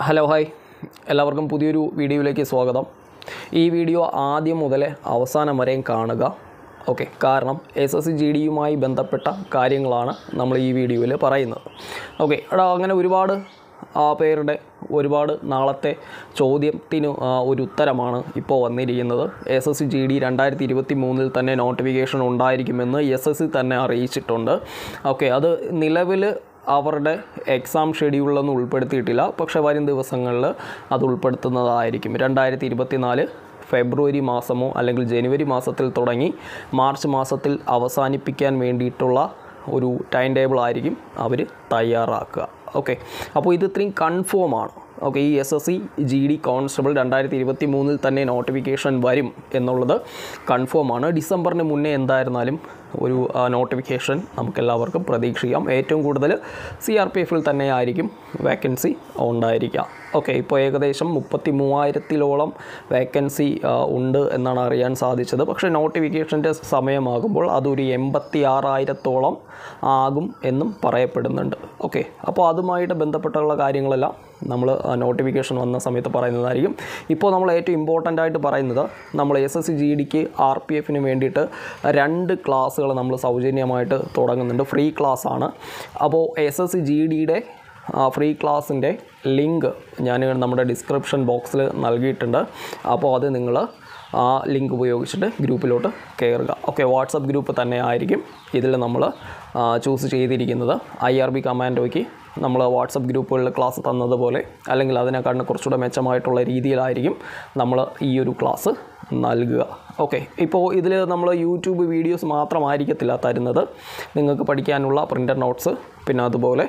hello hi എല്ലാവർക്കും പുതിയൊരു വീഡിയോയിലേക്ക് സ്വാഗതം ഈ വീഡിയോ ആദ്യം മുതൽ അവസാനം വരെയും കാണുക ഓക്കെ കാരണം എസ് എസ് സി ജി ഡിയുമായി ബന്ധപ്പെട്ട കാര്യങ്ങളാണ് നമ്മൾ ഈ വീഡിയോയിൽ പറയുന്നത് ഓക്കെ എടാ അങ്ങനെ ഒരുപാട് ആ പേരുടെ ഒരുപാട് നാളത്തെ ചോദ്യത്തിന് ആ, ഒരു ഉത്തരമാണ് ഇപ്പോൾ വന്നിരിക്കുന്നത് S S C G D രണ്ടായിരത്തി ഇരുപത്തി മൂന്നിൽ തന്നെ നോട്ടിഫിക്കേഷൻ ഉണ്ടായിരിക്കുമെന്ന് എസ് എസ് സി തന്നെ അറിയിച്ചിട്ടുണ്ട് ഓക്കെ അത് നിലവിൽ അവരുടെ എക്സാം ഷെഡ്യൂളിലൊന്നും ഉൾപ്പെടുത്തിയിട്ടില്ല പക്ഷേ വരും ദിവസങ്ങളിൽ അത് ഉൾപ്പെടുത്തുന്നതായിരിക്കും രണ്ടായിരത്തി ഇരുപത്തിനാല് ഫെബ്രുവരി മാസമോ അല്ലെങ്കിൽ ജനുവരി മാസത്തിൽ തുടങ്ങി മാർച്ച് മാസത്തിൽ അവസാനിപ്പിക്കാൻ വേണ്ടിയിട്ടുള്ള ഒരു ടൈം ടേബിൾ ആയിരിക്കും അവർ തയ്യാറാക്കുക ഓക്കെ അപ്പോൾ ഇത് ഇത്രയും കൺഫേം ആണ് ഓക്കെ ഈ S S C G D constable രണ്ടായിരത്തി ഇരുപത്തി മൂന്നിൽ തന്നെ നോട്ടിഫിക്കേഷൻ വരും എന്നുള്ളത് കൺഫേം ആണ് ഡിസംബറിന് മുന്നേ എന്തായിരുന്നാലും ഒരു നോട്ടിഫിക്കേഷൻ നമുക്കെല്ലാവർക്കും പ്രതീക്ഷിക്കാം ഏറ്റവും കൂടുതൽ സി ആർ പി എഫിൽ തന്നെ ആയിരിക്കും വേക്കൻസി ഉണ്ടായിരിക്കുക ഓക്കെ ഇപ്പോൾ ഏകദേശം മുപ്പത്തി മൂവായിരത്തിലോളം വേക്കൻസി ഉണ്ട് എന്നാണ് അറിയാൻ സാധിച്ചത് പക്ഷേ നോട്ടിഫിക്കേഷൻ്റെ സമയമാകുമ്പോൾ അതൊരു എൺപത്തി ആറായിരത്തോളം ആകും എന്നും പറയപ്പെടുന്നുണ്ട് ഓക്കെ അപ്പോൾ അതുമായിട്ട് ബന്ധപ്പെട്ടുള്ള കാര്യങ്ങളെല്ലാം നമ്മൾ നോട്ടിഫിക്കേഷൻ വന്ന സമയത്ത് പറയുന്നതായിരിക്കും ഇപ്പോൾ നമ്മൾ ഏറ്റവും ഇമ്പോർട്ടൻ്റ് ആയിട്ട് പറയുന്നത് നമ്മൾ എസ് എസ് സി ജി ഡിക്ക് ആർ പി എഫിന് വേണ്ടിയിട്ട് രണ്ട് ക്ലാസ്സുകൾ നമ്മൾ സൗജന്യമായിട്ട് തുടങ്ങുന്നുണ്ട് ഫ്രീ ക്ലാസ് ആണ് അപ്പോൾ എസ് എസ് സി ജി ഡിയുടെ ഫ്രീ ക്ലാസ്സിൻ്റെ ലിങ്ക് ഞാൻ നമ്മുടെ ഡിസ്ക്രിപ്ഷൻ ബോക്സിൽ നൽകിയിട്ടുണ്ട് അപ്പോൾ അത് നിങ്ങൾ ആ ലിങ്ക് ഉപയോഗിച്ചിട്ട് ഗ്രൂപ്പിലോട്ട് കയറുക ഓക്കെ വാട്സപ്പ് ഗ്രൂപ്പ് തന്നെ ആയിരിക്കും ഇതിൽ നമ്മൾ ചൂസ് ചെയ്തിരിക്കുന്നത് ഐ ആർ ബി കമാൻഡോയ്ക്ക് നമ്മൾ വാട്സപ്പ് ഗ്രൂപ്പുകളിൽ ക്ലാസ് തന്നതുപോലെ അല്ലെങ്കിൽ അതിനെക്കാട്ടിന് കുറച്ചുകൂടെ മെച്ചമായിട്ടുള്ള രീതിയിലായിരിക്കും നമ്മൾ ഈ ഒരു ക്ലാസ് നൽകുക ഓക്കെ ഇപ്പോൾ ഇതിൽ നമ്മൾ യൂട്യൂബ് വീഡിയോസ് മാത്രമായിരിക്കത്തില്ല തരുന്നത് നിങ്ങൾക്ക് പഠിക്കാനുള്ള പ്രിൻ്റർ നോട്ട്സ് പിന്നെ അതുപോലെ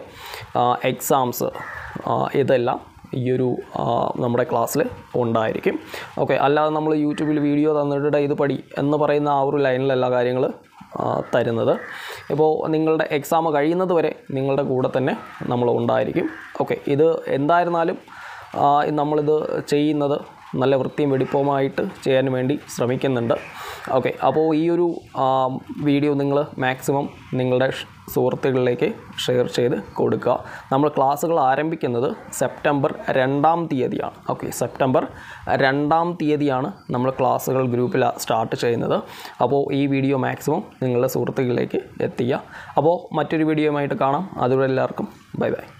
എക്സാംസ് ഇതെല്ലാം ഈ ഒരു ആ, നമ്മുടെ ക്ലാസ്സിൽ ഉണ്ടായിരിക്കും ഓക്കെ അല്ലാതെ നമ്മൾ യൂട്യൂബിൽ വീഡിയോ തന്നിട്ട് ഇത് പഠി എന്ന് പറയുന്ന ആ ഒരു ലൈനിലല്ല കാര്യങ്ങൾ തരുന്നത് ഇപ്പോൾ നിങ്ങളുടെ എക്സാം കഴിയുന്നത് വരെ നിങ്ങളുടെ കൂടെ തന്നെ നമ്മൾ ഉണ്ടായിരിക്കും ഓക്കെ ഇത് എന്തായിരുന്നാലും ആ, നമ്മളിത് ചെയ്യുന്നത് നല്ല വൃത്തിയും വെടിപ്പുമായിട്ട് ചെയ്യാൻ വേണ്ടി ശ്രമിക്കുന്നുണ്ട് ഓക്കെ അപ്പോൾ ഈ ഒരു ആ, വീഡിയോ നിങ്ങൾ മാക്സിമം നിങ്ങളുടെ ഷ്- സുഹൃത്തുക്കളിലേക്ക് ഷെയർ ചെയ്ത് കൊടുക്കുക നമ്മൾ ക്ലാസ്സുകൾ ആരംഭിക്കുന്നത് സെപ്റ്റംബർ രണ്ടാം തീയതിയാണ് ഓക്കെ സെപ്റ്റംബർ രണ്ടാം തീയതിയാണ് നമ്മൾ ക്ലാസ്സുകൾ ഗ്രൂപ്പിൽ സ്റ്റാർട്ട് ചെയ്യുന്നത് അപ്പോൾ ഈ വീഡിയോ മാക്സിമം നിങ്ങളുടെ സുഹൃത്തുക്കളിലേക്ക് എത്തിക്കുക അപ്പോൾ മറ്റൊരു വീഡിയോയുമായിട്ട് കാണാം അതുവരെ എല്ലാവർക്കും ബൈ ബൈ